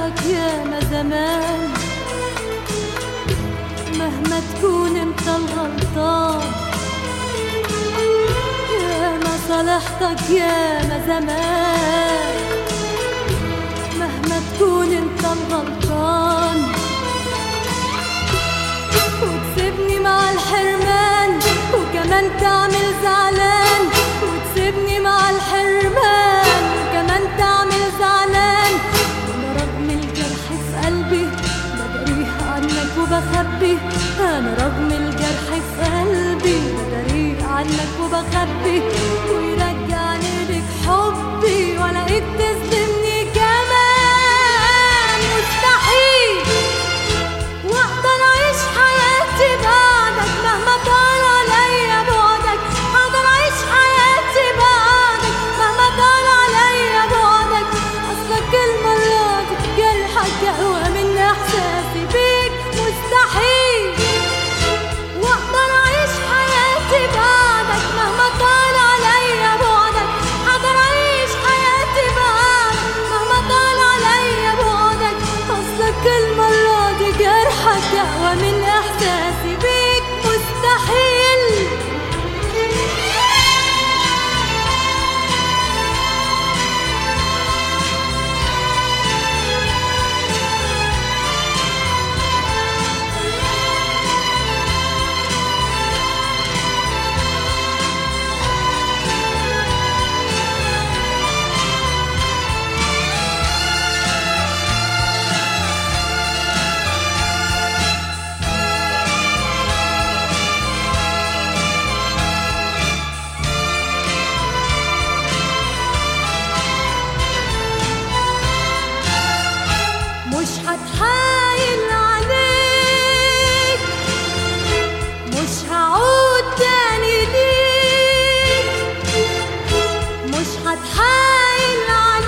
صالحتك يا ما زمان مهما تكون انت الغلطان يا ما صالحتك يا ما زمان مهما تكون انت الغلطان وتسيبني مع الحرمان وكمان تعمل زعلان وتسيبني مع الحرمان وكمان تعمل زعلان وانا رغم الجرح في قلبي بدريه عنك وبخبي انا رغم الجرح في قلبي بدريه عنك وبخبي ويرجعني لك حبي ولا ايد تظلمني كمان مستحيل واقدر اعيش حياتي بعدك مهما طال عليا بعدك اقدر اعيش حياتي بعدك مهما طال عليا بعدك اصلك المرة دي جرحك اقوى من احساسي بيك مستحيل واقدر اعيش حياتي بعدك مهما طال عليا بعدك اقدر اعيش حياتي بعدك مهما طال عليا بعدك اصلك المرة دي جرحك اقوى من احساسي بيك مستحيل مش هتحايل عليك مش هعود تاني ليك مش هتحايل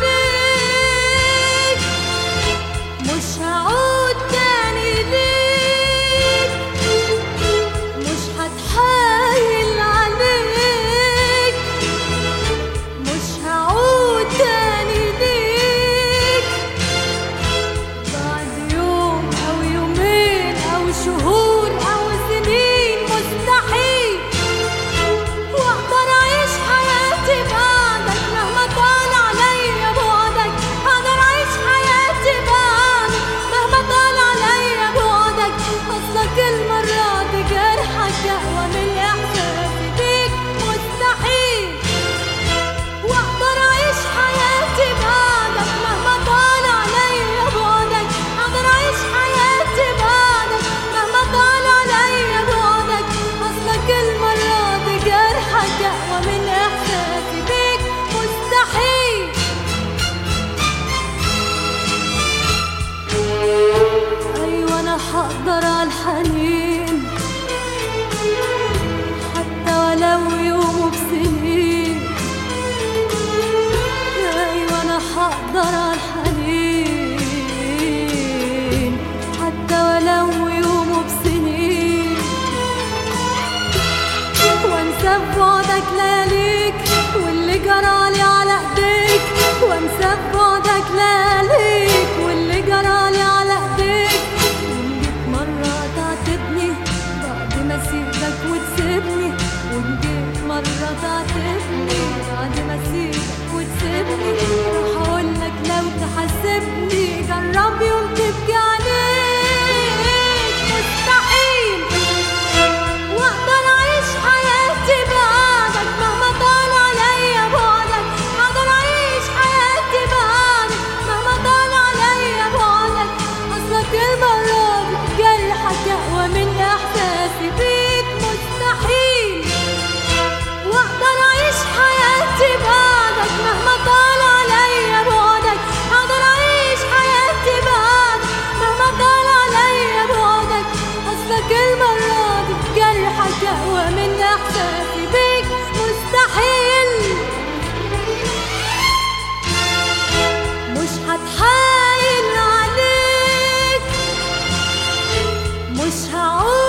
عليك مش هعود تاني ليك مش هتحايل عليك مش هعود تاني ليك بعد يوم أو يومين أو شهور أو سنين مستحيل وأقدر أعيش حياتي بعدك مهما طال عليا بعدك أقدر أعيش حياتي بعدك مهما طال عليا بعدك أصلك المرة دي جرحك أقوى من إحساسي بيك مستحيل واقدر اعيش حياتي بعدك مهما طال عليا بعدك اقدر اعيش حياتي بعدك مهما طال عليا بعدك اصلك المرة دي جرحك اقوى من احساسي بيك مستحيل ايوه انا هقدر على الحنين حتى ولو يوم بسنين ايوه انا هقدر على الحنين حتى ولو يوم بسنين وانسى ببعدك لياليك واللي جرالي على ايديك وانسى ببعدك لياليك واللي جرالي على ايديك وجيت مرة تعاتبني بعد ما اسيبك وتسيبني وجيت مرة تعاتبني بعد ما اسيبك وتسيبني راح اقولك لو تحاسبني جرب يوم تبكي عليك مستحيل واقدر اعيش حياتي بعدك مهما طال عليا بعدك اقدر اعيش حياتي بعدك مهما طال عليا بعدك اصلك المرة دي جرحك اقوى من احساسي بيك مستحيل واقدر اعيش حياتي بعدك مهما طال عليا بعدك اقدر اعيش حياتي بعدك مهما طال عليا بعدك اصلك المرة دي جرحك اقوى من احساسي بيك مستحيل مش هتحايل عليك مش هعود